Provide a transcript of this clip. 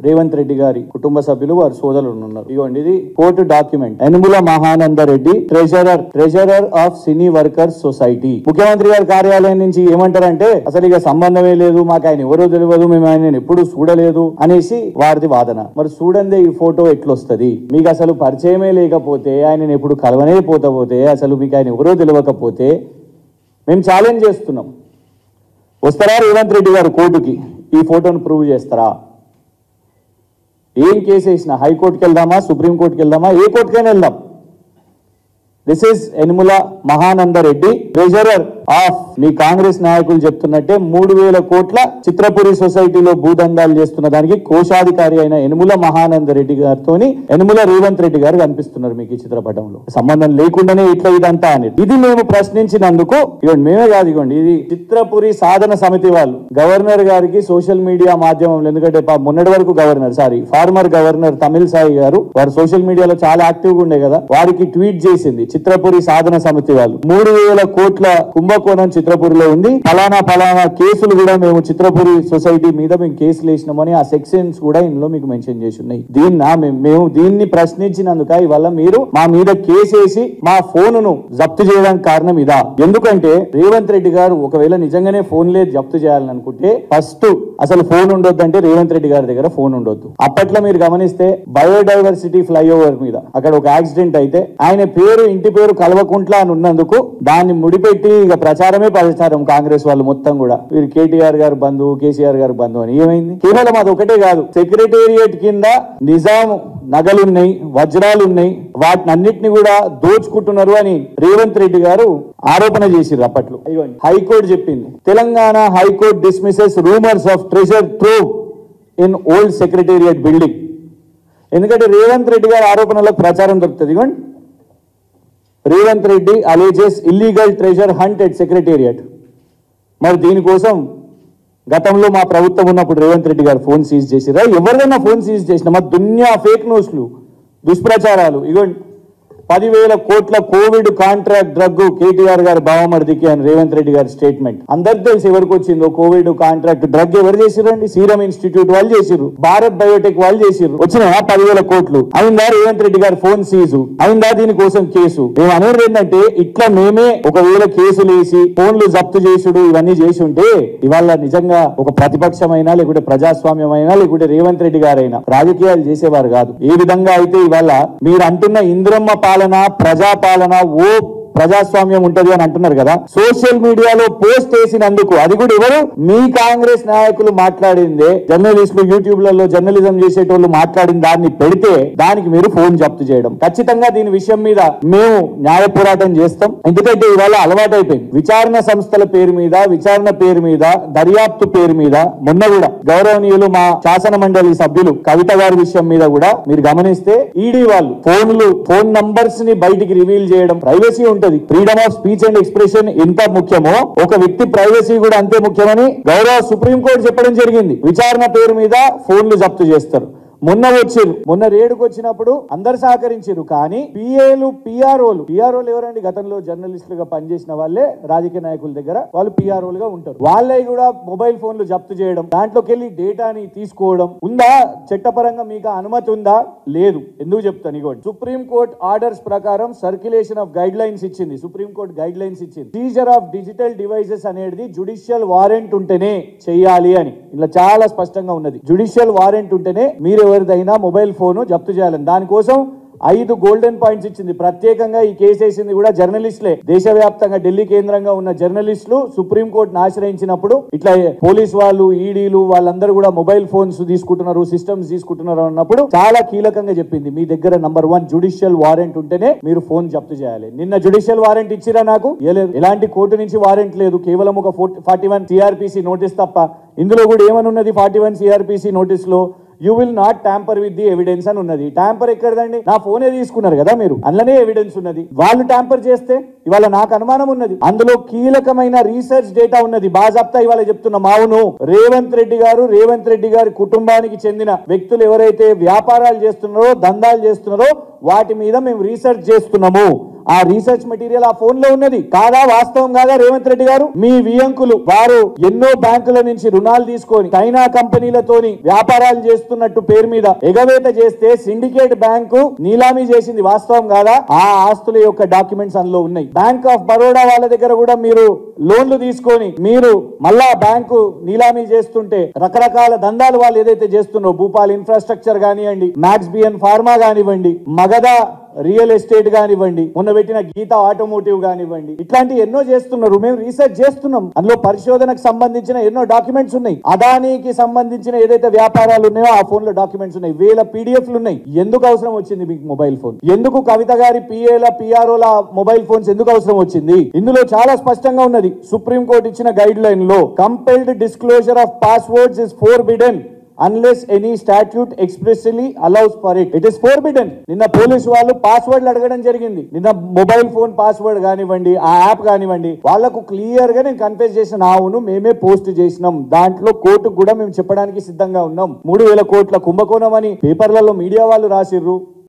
రేవంత్ రెడ్డి గారి కుటుంబ సభ్యులు వారి సోదరులు ఉన్నారు ఇదిగోండి ఇది court document Yanumula Mahananda Reddy treasurer treasurer of cine workers society ముఖ్యమంత్రి గారి కార్యాలయం నుంచి ఏమంటారంటే అసలు ఇక సంబంధమే లేదు మాకు ఆయన ఎవరో తెలియదు మేము ఆయన ఎప్పుడు చూడలేదు అనేసి వారిది వాదన మరి చూడందే ఈ ఫోటో ఎట్లొస్తది మీకు అసలు పరిచయమే లేకపోతే ఆయన ఎప్పుడు కలవనే పోతే అసలు మీకు ఆయన ఎవరో తెలియకపోతే మేము ఛాలెంజ్ చేస్తున్నాం వస్తారా రేవంత్ రెడ్డి గారు కోర్టుకి ఈ ఫోటోను ప్రూవ్ చేస్తారా ఏం కేసు వేసినా హైకోర్టుకి వెళ్దామా సుప్రీంకోర్టుకి వెళ్దామా ఏ కోర్టుకైనా వెళ్దాం this is Enumula Mahananda Reddy treasurer of మీ కాంగ్రెస్ నాయకులు చెప్తున్నట్టే మూడు వేల కోట్ల చిత్రపురి సొసైటీలో భూదందాలు చేస్తున్న దానికి కోశాధికారి అయిన ఎనుముల మహానంద రెడ్డి గారితో ఎనుముల రేవంత్ రెడ్డి గారు కనిపిస్తున్నారు మీకు ఈ చిత్రపటంలో సంబంధం లేకుండానే ఇట్లా ఇదంతా అని ఇది మేము ప్రశ్నించినందుకు ఇవ్వండి మేమే కాదు ఇవ్వండి ఇది చిత్రపురి సాధన సమితి వాళ్ళు గవర్నర్ గారికి సోషల్ మీడియా మాధ్యమంలో ఎందుకంటే పా- మొన్నటి వరకు governor sorry former governor Tamilisai గారు వారు సోషల్ మీడియాలో చాలా యాక్టివ్ గా ఉండే కదా వారికి ట్వీట్ చేసింది చిత్రపురి సాధన సమితి వాళ్ళు మూడు వేల కోట్ల కుంభకోణం చిత్రపురిలో ఉంది ఫలానా ఫలానా కేసులు కూడా మేము చిత్రపురి సొసైటీ మీద మేము కేసులు వేసినామని ఆ సెక్షన్స్ కూడా ఇందులో మీకు మెన్షన్ చేసి ఉన్నాయి దీన్న మేము- మేము దీన్ని ప్రశ్నించినందుక ఇవాళ మీరు మా మీద కేసేసి మా ఫోనును జప్తు చేయడానికి కారణం ఇదా ఎందుకంటే రేవంత్ రెడ్డి గారు ఒకవేళ నిజంగానే ఫోన్లే జప్తు చేయాలని అనుకుంటే ఫస్ట్ అసలు ఫోన్ ఉండొద్దు అంటే రేవంత్ రెడ్డి గారి దగ్గర ఫోన్ ఉండొద్దు అప్పట్లో మీరు గమనిస్తే బయోడైవర్సిటీ ఫ్లైఓవర్ మీద అక్కడ ఒక యాక్సిడెంట్ అయితే ఆయన పేరు ఇంటి పేరు కల్వకుంట్ల అని ఉన్నందుకు దాన్ని ముడిపెట్టి ఇక ప్రచారమే ప్రచారం కాంగ్రెస్ వాళ్ళు మొత్తం కూడా వీరు కేటీఆర్ గారు బంధువు కేసీఆర్ గారు బంధువు అని ఏమైంది కేవలం అది ఒకటే కాదు సెక్రటేరియట్ కింద నిజాం నగలున్నాయి వజ్రాలున్నాయి వాటిని అన్నిటిని కూడా దోచుకుంటున్నారు అని రేవంత్ రెడ్డి గారు ఆరోపణ చేసిర్రు అప్పట్లో ఇదిగోండి హైకోర్టు చెప్పింది Telangana high court dismisses rumours of treasure trove in old secretariat building ఎందుకంటే రేవంత్ రెడ్డి గారి ఆరోపణలకు ప్రచారం దొరుకుతుంది ఇదిగోండి Revanth Reddy alleges illegal treasure hunt at secretariat మరి దీనికోసం గతంలో మా ప్రభుత్వం ఉన్నప్పుడు రేవంత్ రెడ్డి గారు ఫోన్ సీజ్ చేసిరా ఎవరిదైనా ఫోన్ సీజ్ చేసిన మా దున్యా ఫేక్ న్యూస్లు దుష్ప్రచారాలు ఇగోండి పదివేల కోట్ల కోవిడ్ కాంట్రాక్ట్ డ్రగ్ కేటీఆర్ గారి బావమరిదికి అని రేవంత్ రెడ్డి గారి స్టేట్మెంట్ అందరికి తెలుసు ఎవరికి వచ్చిందో కోవిడ్ కాంట్రాక్ట్ డ్రగ్ ఎవరు చేసిరండి సీరం ఇన్స్టిట్యూట్ వాళ్ళు చేసిర్రు భారత్ బయోటెక్ వాళ్ళు చేసిర్రు వచ్చినాయా పదివేల కోట్లు అయిందా రేవంత్ రెడ్డి గారి ఫోన్ సీజు అయిందా దీనికోసం కేసు మేము అనేది ఏంటంటే ఇట్లా మేమే ఒకవేళ కేసులు వేసి ఫోన్లు జప్తు చేసుడు ఇవన్నీ చేసి ఉంటే ఇవాళ నిజంగా ఒక ప్రతిపక్షమైనా లేకుంటే ప్రజాస్వామ్యమైనా లేకుంటే రేవంత్ రెడ్డి గారైనా రాజకీయాలు చేసేవారు కాదు ఏ విధంగా అయితే ఇవాళ మీరు అంటున్న ఇంద్రమ్మ పాలన ప్రజా పాలన ఓ ప్రజాస్వామ్యం ఉంటది అని అంటున్నారు కదా సోషల్ మీడియాలో పోస్ట్ చేసినందుకు అది కూడా ఎవరు మీ కాంగ్రెస్ నాయకులు మాట్లాడిందే జర్నలిస్టులు యూట్యూబ్ లలో జర్నలిజం చేసేటోళ్ళు మాట్లాడిన దాన్ని పెడితే దానికి మీరు ఫోన్ జప్తు చేయడం ఖచ్చితంగా దీని విషయం మీద మేము న్యాయ పోరాటం చేస్తాం ఎందుకంటే ఇవాళ అలవాటైపోయింది విచారణ సంస్థల పేరు మీద విచారణ పేరు మీద దర్యాప్తు పేరు మీద మొన్న కూడా గౌరవనీయులు మా శాసన మండలి సభ్యులు కవిత గారి విషయం మీద కూడా మీరు గమనిస్తే ఈడీ వాళ్ళు ఫోన్లు ఫోన్ నంబర్స్ ని బయటికి రివీల్ చేయడం ప్రైవసీ ఉంటది freedom of speech and expression ఎంత ముఖ్యమో ఒక వ్యక్తి ప్రైవసీ కూడా అంతే ముఖ్యమని గౌరవ సుప్రీంకోర్టు చెప్పడం జరిగింది విచారణ పేరు మీద ఫోన్లు జప్తు చేస్తారు మొన్న వచ్చిర్రు మొన్న రేడుకు వచ్చినప్పుడు అందరు సహకరించారు కానీ పిఏలు పిఆర్ఓలు పిఆర్ఓలు ఎవరండి గతంలో జర్నలిస్టులుగా పనిచేసిన వాళ్ళే రాజకీయ నాయకుల దగ్గర వాళ్ళు పిఆర్ఓలుగా ఉంటారు వాళ్ళే కూడా మొబైల్ ఫోన్లు జప్తు చేయడం దాంట్లోకి వెళ్ళి డేటాని తీసుకోవడం ఉందా చట్టపరంగా మీకు ఆ అనుమతి ఉందా లేదు ఎందుకు చెప్తాను ఇగోండి సుప్రీం కోర్ట్ ఆర్డర్స్ ప్రకారం సర్క్యులేషన్ ఆఫ్ గైడ్ లైన్స్ ఇచ్చింది సుప్రీం కోర్ట్ గైడ్ లైన్స్ ఇచ్చింది సీజర్ ఆఫ్ డిజిటల్ డివైసెస్ అనేది జుడిషియల్ వారెంట్ ఉంటేనే చెయ్యాలి అని ఇలా చాలా స్పష్టంగా ఉన్నది జుడిషియల్ వారెంట్ ఉంటేనే మీరు ఎవరిదైనా మొబైల్ ఫోన్ జప్తు చేయాలని దానికోసం ఐదు గోల్డెన్ పాయింట్స్ ఇచ్చింది ప్రత్యేకంగా ఈ కేసు వేసింది కూడా జర్నలిస్టులే దేశవ్యాప్తంగా ఢిల్లీ కేంద్రంగా ఉన్న జర్నలిస్టులు సుప్రీం కోర్టును ఆశ్రయించినప్పుడు ఇట్లా పోలీస్ వాళ్ళు ఈడీలు వాళ్ళందరూ కూడా మొబైల్ ఫోన్స్ తీసుకుంటున్నారు సిస్టమ్స్ తీసుకుంటున్నారు అన్నప్పుడు చాలా కీలకంగా చెప్పింది మీ దగ్గర నంబర్ వన్ జుడిషియల్ వారెంట్ ఉంటేనే మీరు ఫోన్ జప్తు చేయాలి నిన్న జుడిషియల్ వారెంట్ ఇచ్చిరా నాకు ఇయ్యలేదు ఎలాంటి కోర్టు నుంచి వారెంట్ లేదు కేవలం ఒక ఫార్టీ వన్ సిఆర్పిసి నోటీస్ తప్ప ఇందులో కూడా ఏమని ఉన్నది ఫార్టీ వన్ సిఆర్పిసి నోటీస్ లో you will not tamper with the evidence అని ఉన్నది ట్యాంపర్ ఎక్కడదండి నా ఫోనే తీసుకున్నారు కదా మీరు అందులోనే ఎవిడెన్స్ ఉన్నది వాళ్ళు ట్యాంపర్ చేస్తే ఇవాళ నాకు అనుమానం ఉన్నది అందులో కీలకమైన రీసెర్చ్ డేటా ఉన్నది బాజాప్తా ఇవాళ చెప్తున్నా అవును రేవంత్ రెడ్డి గారు రేవంత్ రెడ్డి గారి కుటుంబానికి చెందిన వ్యక్తులు ఎవరైతే వ్యాపారాలు చేస్తున్నారో దందాలు చేస్తున్నారో వాటి మీద మేము రీసెర్చ్ చేస్తున్నాము ఆ రీసెర్చ్ మెటీరియల్ ఆ ఫోన్ లో ఉన్నది కాదా వాస్తవం కాదా రేవంత్ రెడ్డి గారు మీ వియంకులు వారు ఎన్నో బ్యాంకుల నుంచి రుణాలు తీసుకొని చైనా కంపెనీలతోని వ్యాపారాలు చేస్తున్నట్టు పేరు మీద ఎగవేత చేస్తే సిండికేట్ బ్యాంకు నీలామీ చేసింది వాస్తవం కాదా ఆ ఆస్తుల యొక్క డాక్యుమెంట్స్ అందులో ఉన్నాయి బ్యాంక్ ఆఫ్ బరోడా వాళ్ళ దగ్గర కూడా మీరు లోన్లు తీసుకొని మీరు మళ్ళా బ్యాంకు నీలామీ చేస్తుంటే రకరకాల దందాలు వాళ్ళు ఏదైతే చేస్తున్నారో భూపాల్ ఇన్ఫ్రాస్ట్రక్చర్ కానివ్వండి మ్యాక్స్ బిఎన్ ఫార్మా కానివ్వండి మగధ రియల్ ఎస్టేట్ కానివ్వండి మొన్న పెట్టిన గీత ఆటోమోటివ్ కానివ్వండి ఇట్లాంటి ఎన్నో చేస్తున్నారు మేము రీసెర్చ్ చేస్తున్నాం అందులో పరిశోధనకు సంబంధించిన ఎన్నో డాక్యుమెంట్స్ ఉన్నాయి అదానికి సంబంధించిన ఏదైతే వ్యాపారాలు ఉన్నాయో ఆ ఫోన్ లో డాక్యుమెంట్స్ ఉన్నాయి వేల పీడిఎఫ్లు ఉన్నాయి ఎందుకు అవసరం వచ్చింది మీకు మొబైల్ ఫోన్ ఎందుకు కవిత గారి పిఏల పిఆర్ఓల మొబైల్ ఫోన్స్ ఎందుకు అవసరం వచ్చింది ఇందులో చాలా స్పష్టంగా ఉన్నది సుప్రీం కోర్టు ఇచ్చిన గైడ్ లైన్ లో compelled disclosure of passwords is forbidden unless any statute expressly allows for it it is forbidden నిన్న పోలీసు వాళ్ళు పాస్వర్డ్లు అడగడం జరిగింది నిన్న మొబైల్ ఫోన్ పాస్వర్డ్ కానివ్వండి ఆ యాప్ కానివ్వండి వాళ్ళకు క్లియర్ గా నేను కన్ఫ్యూజ్ చేసిన అవును మేమే పోస్ట్ చేసినాం దాంట్లో కోర్టుకు కూడా మేము చెప్పడానికి సిద్ధంగా ఉన్నాం మూడు వేల కోట్ల కుంభకోణం అని పేపర్లలో మీడియా వాళ్ళు రాసిర్రు